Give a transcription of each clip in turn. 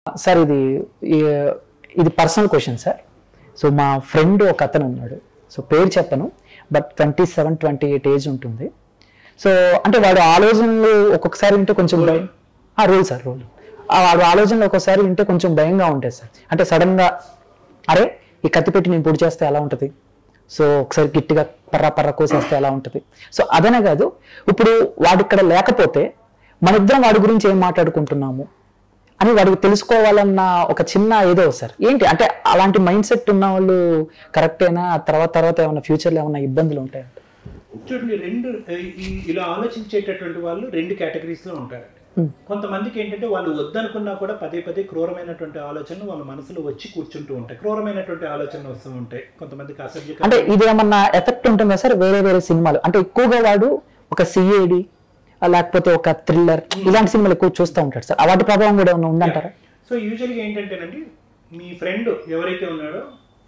Sir ఇది ఈ- ఇది పర్సనల్ క్వశ్చన్ సార్ సో మా ఫ్రెండ్ ఒక అతను ఉన్నాడు సో పేరు చెప్పను but twenty seven twenty eight age ఉంటుంది సో అంటే వాడు ఆలోచనలు ఒక్కొక్కసారి వింటే కొంచెం భయం రూల్ సార్ రూల్ వాడు ఆలోచనలు ఒక్కొక్కసారి వింటే కొంచెం భయంగా ఉంటాయి సార్ అంటే సడన్గా అరే ఈ కత్తి పెట్టి నేను పొడి చేస్తే ఎలా ఉంటుంది సో ఒకసారి గట్టిగా పర్ర పర్ర కోసేస్తే ఎలా ఉంటుంది సో అదనే కాదు ఇప్పుడు వాడు ఇక్కడ లేకపోతే మన ఇద్దరం వాడి గురించి ఏం మాట్లాడుకుంటున్నాము అని వాడికి తెలుసుకోవాలన్న ఒక చిన్న ఏదో సార్ ఏంటి అంటే అలాంటి మైండ్ సెట్ ఉన్న వాళ్ళు కరెక్టేనా తర్వాత తర్వాత ఏమైనా ఫ్యూచర్లో ఏమైనా ఇబ్బందులు ఉంటాయా చూడండి రెండు ఈ- ఇలా ఆలోచించేటటువంటి వాళ్ళు రెండు కేటగిరీస్ లో ఉంటారండి Hmm. కొంతమందికి ఏంటంటే వాళ్ళు వద్దనుకున్నా కూడా పదే పదే క్రూరమైనటువంటి ఆలోచనలు వాళ్ళ మనసులో వచ్చి కూర్చుంటూ ఉంటాయి క్రూరమైనటువంటి ఆలోచనలు వస్తూ ఉంటాయి కొంతమందికి అసభ్యకర అంటే ఇది ఏమన్నా ఎఫెక్ట్ ఉంటుందా సార్ వేరే వేరే సినిమాలు అంటే ఎక్కువగా వాడు ఒక సిఐడి లేకపోతే ఒక థ్రిల్లర్ ఇలాంటి సినిమాలు ఎక్కువ చూస్తూ ఉంటాడు సార్ వాటి ప్రభావం కూడా ఏమైనా ఉందంటారా సో యూజువల్గా ఏంటంటేనండి మీ ఫ్రెండ్ ఎవరైతే ఉన్నాడో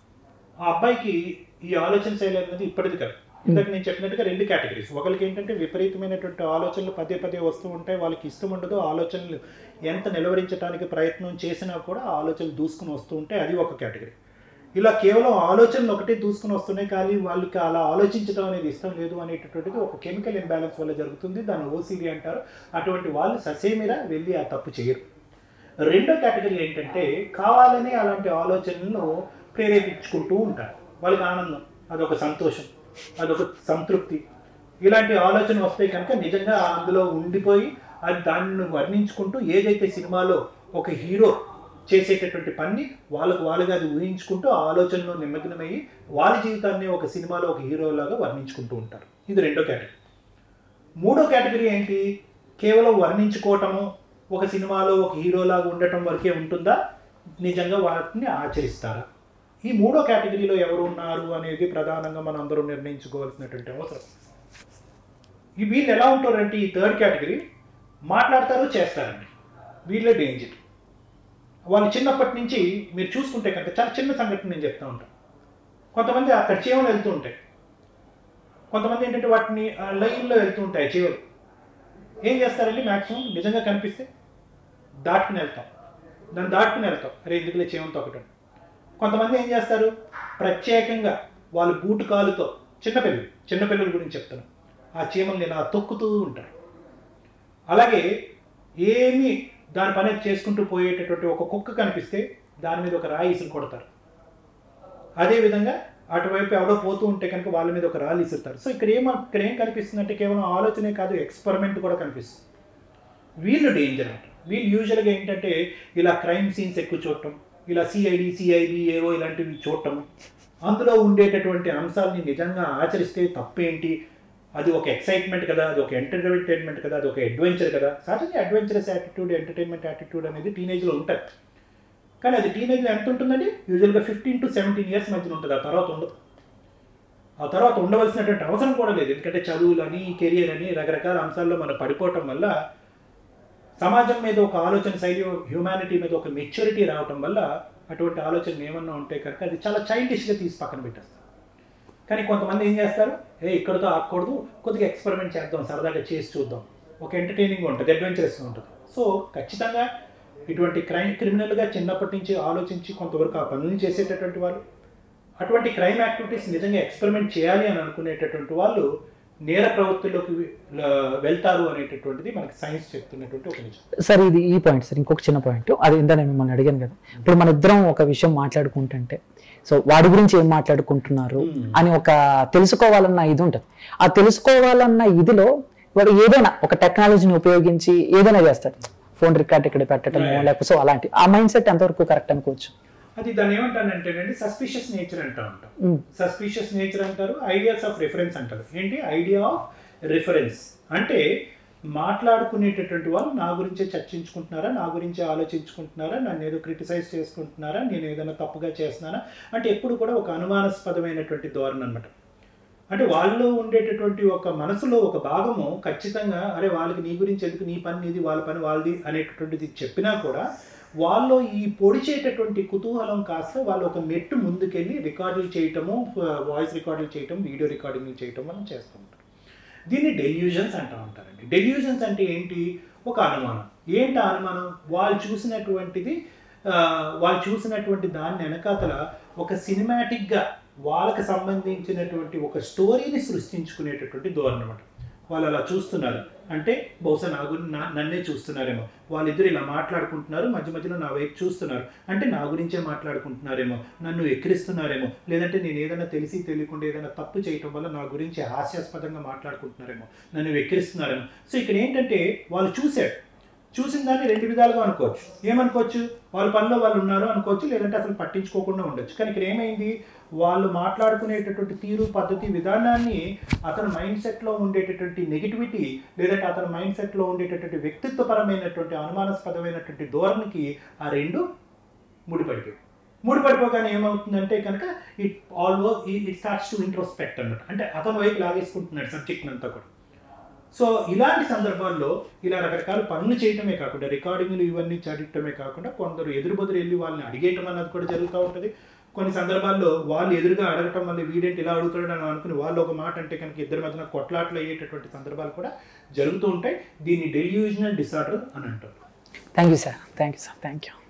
ఆ అబ్బాయికి ఈ ఆలోచన శైలి అనేది ఇప్పటిది కాదు ఇందాక నేను చెప్పినట్టుగా రెండు కేటగిరీస్ ఒకరికి ఏంటంటే విపరీతమైనటువంటి ఆలోచనలు పదే పదే వస్తూ ఉంటాయి వాళ్ళకి ఇష్టం ఉండదు ఆ ఆలోచనలు ఎంత నిలవరించడానికి ప్రయత్నం చేసినా కూడా ఆ ఆలోచనలు దూసుకుని వస్తూ ఉంటాయి అది ఒక కేటగిరీ ఇలా కేవలం ఆలోచనలు ఒకటే దూసుకుని వస్తున్నాయి కానీ వాళ్ళకి అలా ఆలోచించడం అనేది ఇష్టం లేదు అనేటటువంటిది ఒక కెమికల్ ఇంబ్యాలెన్స్ వల్ల జరుగుతుంది దాన్ని ఓసీడీ అంటారు అటువంటి వాళ్ళు ససేమిరా వెళ్ళి ఆ తప్పు చేయరు రెండో కేటగిరీ ఏంటంటే కావాలని అలాంటి ఆలోచనలను ప్రేరేపించుకుంటూ ఉంటారు వాళ్ళకి ఆనందం అదొక సంతోషం అదొక సంతృప్తి ఇలాంటి ఆలోచన వస్తే కనుక నిజంగా అందులో ఉండిపోయి అది దాన్ని వర్ణించుకుంటూ ఏదైతే సినిమాలో ఒక హీరో చేసేటటువంటి పని వాళ్ళకు వాళ్ళుగా అది ఊహించుకుంటూ ఆ ఆలోచనలో నిమగ్నమయ్యి వాళ్ళ జీవితాన్ని ఒక సినిమాలో ఒక హీరోలాగా వర్ణించుకుంటూ ఉంటారు ఇది రెండో కేటగిరీ మూడో కేటగిరీ ఏంటి కేవలం వర్ణించుకోవటము ఒక సినిమాలో ఒక హీరోలాగా ఉండటం వరకే ఉంటుందా నిజంగా వాటిని ఆచరిస్తారా ఈ మూడో కేటగిరీలో ఎవరు ఉన్నారు అనేది ప్రధానంగా మనం అందరూ నిర్ణయించుకోవాల్సినటువంటి అవసరం ఈ వీళ్ళు ఎలా ఉంటారంటే ఈ థర్డ్ కేటగిరీ మాట్లాడతారు చేస్తారండి వీళ్ళే డేంజర్ వాళ్ళు చిన్నప్పటి నుంచి మీరు చూసుకుంటే కనుక చాలా చిన్న సంఘటన నేను చెప్తా ఉంటాను కొంతమంది అక్కడ చీమలు వెళ్తూ ఉంటాయి కొంతమంది ఏంటంటే వాటిని ఆ, లైన్లో వెళ్తూ ఉంటాయి చీమలు ఏం చేస్తారండి మ్యాక్సిమం నిజంగా కనిపిస్తే దాటుకుని వెళ్తాం దాన్ని దాటుకుని వెళ్తాం అరే ఎందుకులే చీమలు తొక్కటం కొంతమంది ఏం చేస్తారు ప్రత్యేకంగా వాళ్ళు బూటు కాలుతో చిన్నపిల్లలు చిన్నపిల్లల గురించి చెప్తాను ఆ చీమల్ని ఇలా తొక్కుతూ ఉంటారు అలాగే ఏమీ దాని పని చేసుకుంటూ పోయేటటువంటి ఒక కుక్క కనిపిస్తే దాని మీద ఒక రాయి ఇసురు కొడతారు అదేవిధంగా అటువైపు ఎవడో పోతూ ఉంటే కనుక వాళ్ళ మీద ఒక రాళ్ళు ఇసురుతారు సో ఇక్కడ ఏం ఇక్కడ ఏం కనిపిస్తుంది అంటే కేవలం ఆలోచనే కాదు ఎక్స్పెరిమెంట్ కూడా కనిపిస్తుంది వీళ్ళు డేంజర్ అంట వీళ్ళు యూజువల్గా ఏంటంటే ఇలా క్రైమ్ సీన్స్ ఎక్కువ చూడటం ఇలా సిఐడి సిఐబి ఏవో ఇలాంటివి చూడటం అందులో ఉండేటటువంటి అంశాలని నిజంగా ఆచరిస్తే తప్పేంటి అది ఒక ఎక్సైట్మెంట్ కదా అది ఒక ఎంటర్టైన్మెంట్ కదా అది ఒక అడ్వెంచర్ కదా సహజంగా అడ్వెంచరస్ యాటిట్యూడ్ ఎంటర్టైన్మెంట్ యాటిట్యూడ్ అనేది టీనేజ్లో ఉంటుంది కానీ అది టీనేజ్లో ఎంత ఉంటుందండి యూజువల్గా ఫిఫ్టీన్ టు సెవెంటీన్ ఇయర్స్ మధ్యన ఉంటుంది ఆ తర్వాత ఉండదు ఆ తర్వాత ఉండవలసినటువంటి అవసరం కూడా లేదు ఎందుకంటే చదువులని కెరియర్ అని రకరకాల అంశాల్లో మనం పడిపోవటం వల్ల సమాజం మీద ఒక ఆలోచన శైలి హ్యూమానిటీ మీద ఒక మెచ్యూరిటీ రావటం వల్ల అటువంటి ఆలోచనలు ఏమన్నా ఉంటే కనుక అది చాలా చైల్డిష్గా తీసి పక్కన పెట్టేస్తారు కానీ కొంతమంది ఏం చేస్తారు ఏ ఇక్కడతో ఆగకూడదు కొద్దిగా ఎక్స్పెరిమెంట్ చేద్దాం సరదాగా చేసి చూద్దాం ఒక ఎంటర్టైనింగ్ ఉంటుంది అడ్వెంచరస్గా ఉంటుంది సో ఖచ్చితంగా ఇటువంటి క్రైమ్ క్రిమినల్గా చిన్నప్పటి నుంచి ఆలోచించి కొంతవరకు ఆ పనులు చేసేటటువంటి వాళ్ళు అటువంటి క్రైమ్ యాక్టివిటీస్ నిజంగా ఎక్స్పెరిమెంట్ చేయాలి అని అనుకునేటటువంటి వాళ్ళు నేర ప్రవృత్తిలోకి వె- వెళ్తారు అనేటటువంటిది మనకి సైన్స్ చెప్తున్నటువంటి ఒక నిజం సార్ ఇది ఈ పాయింట్ సార్ ఇంకొక చిన్న పాయింట్ అది ఇందా నేను మిమ్మల్ని అడిగాను కదా ఇప్పుడు మన ఇద్దరం ఒక విషయం మాట్లాడుకుంటుంటే సో వాడి గురించి ఏం మాట్లాడుకుంటున్నారు అని ఒక తెలుసుకోవాలన్న ఇది ఉంటుంది ఆ తెలుసుకోవాలన్న ఇదిలో వాడు ఏదైనా ఒక టెక్నాలజీని ఉపయోగించి ఏదైనా చేస్తాడు ఫోన్ రికార్డ్ ఇక్కడ పెట్టడం Right. లేకపోతే సో అలాంటి ఆ మైండ్ సెట్ ఎంతవరకు కరెక్ట్ అనుకోవచ్చు అది దాన్ని ఏమంటానంటేనండి సస్పిషియస్ నేచర్ అంటూ ఉంటాం ఉమ్, సస్పిషియస్ నేచర్ అంటారు ఐడియాస్ ఆఫ్ రిఫరెన్స్ అంటారు ఏంటి ఐడియా ఆఫ్ రిఫరెన్స్ అంటే మాట్లాడుకునేటటువంటి వాళ్ళు నా గురించే చర్చించుకుంటున్నారా నా గురించే ఆలోచించుకుంటున్నారా నన్ను ఏదో క్రిటిసైజ్ చేసుకుంటున్నారా నేను ఏదైనా తప్పుగా చేస్తున్నానా అంటే ఎప్పుడు కూడా ఒక అనుమానాస్పదమైనటువంటి ధోరణి అనమాట అంటే వాళ్ళలో ఉండేటటువంటి ఒక మనసులో ఒక భాగము ఖచ్చితంగా అరే వాళ్ళకి నీ గురించి ఎందుకు నీ పని నీది వాళ్ళ పని వాళ్ళది అనేటటువంటిది చెప్పినా కూడా వాళ్ళు ఈ పొడిచేటటువంటి కుతూహలం కాస్త వాళ్ళు ఒక మెట్టు ముందుకెళ్ళి రికార్డులు చేయటము వాయిస్ రికార్డులు చేయటం వీడియో రికార్డింగ్లు చేయటం మనం చేస్తూ ఉంటాం దీన్ని డెల్యూజన్స్ అంటూ ఉంటారండి డెల్యూజన్స్ అంటే ఏంటి ఒక అనుమానం ఏంటి ఆ అనుమానం వాళ్ళు చూసినటువంటిది ఆ, వాళ్ళు చూసినటువంటి దాన్ని వెనకాతల ఒక సినిమాటిక్గా వాళ్ళకి సంబంధించినటువంటి ఒక స్టోరీని సృష్టించుకునేటటువంటి ధోరణి అనమాట వాళ్ళు అలా చూస్తున్నారు అంటే బహుశా నా గురించి నా నన్నే చూస్తున్నారేమో వాళ్ళిద్దరు ఇలా మాట్లాడుకుంటున్నారు మధ్య మధ్యలో నా వైపు చూస్తున్నారు అంటే నా గురించే మాట్లాడుకుంటున్నారేమో నన్ను ఎక్కిరిస్తున్నారేమో లేదంటే నేను ఏదైనా తెలిసి తెలియకుండా ఏదైనా తప్పు చేయటం వల్ల నా గురించి హాస్యాస్పదంగా మాట్లాడుకుంటున్నారేమో నన్ను వెక్కిరిస్తున్నారేమో సో ఇక్కడ ఏంటంటే వాళ్ళు చూశారు చూసిన దాన్ని రెండు విధాలుగా అనుకోవచ్చు ఏమనుకోవచ్చు వాళ్ళ పనిలో వాళ్ళు ఉన్నారు అనుకోవచ్చు లేదంటే అసలు పట్టించుకోకుండా ఉండొచ్చు కానీ ఇక్కడ ఏమైంది వాళ్ళు మాట్లాడుకునేటటువంటి తీరు పద్ధతి విధానాన్ని అతని మైండ్ సెట్లో ఉండేటటువంటి నెగిటివిటీ లేదంటే అతని మైండ్ సెట్లో ఉండేటటువంటి వ్యక్తిత్వపరమైనటువంటి అనుమానాస్పదమైనటువంటి ధోరణికి ఆ రెండు ముడిపడిపోయి ముడిపడిపోగానే ఏమవుతుందంటే కనుక it also it starts to introspect అన్నమాట అంటే అతని వైపు లాగేసుకుంటున్నాడు సబ్జెక్ట్ అంతా కూడా సో ఇలాంటి సందర్భాల్లో ఇలా రకరకాల పనులు చేయటమే కాకుండా రికార్డింగ్లు ఇవన్నీ చదవటమే కాకుండా కొందరు ఎదురు బదురు వెళ్ళి వాళ్ళని అడిగేయటం అన్నది కూడా జరుగుతూ ఉంటుంది కొన్ని సందర్భాల్లో వాళ్ళు ఎదురుగా అడగటం వల్ల వీడేంటి ఇలా అడుగుతాడు అని అనుకుని వాళ్ళు ఒక మాట అంటే కనుక ఇద్దరి మధ్యన కొట్లాట్లు అయ్యేటటువంటి సందర్భాలు కూడా జరుగుతూ ఉంటాయి దీన్ని డెల్యూజనల్ డిసార్డర్ అని అంటారు thank you sir thank you sir thank you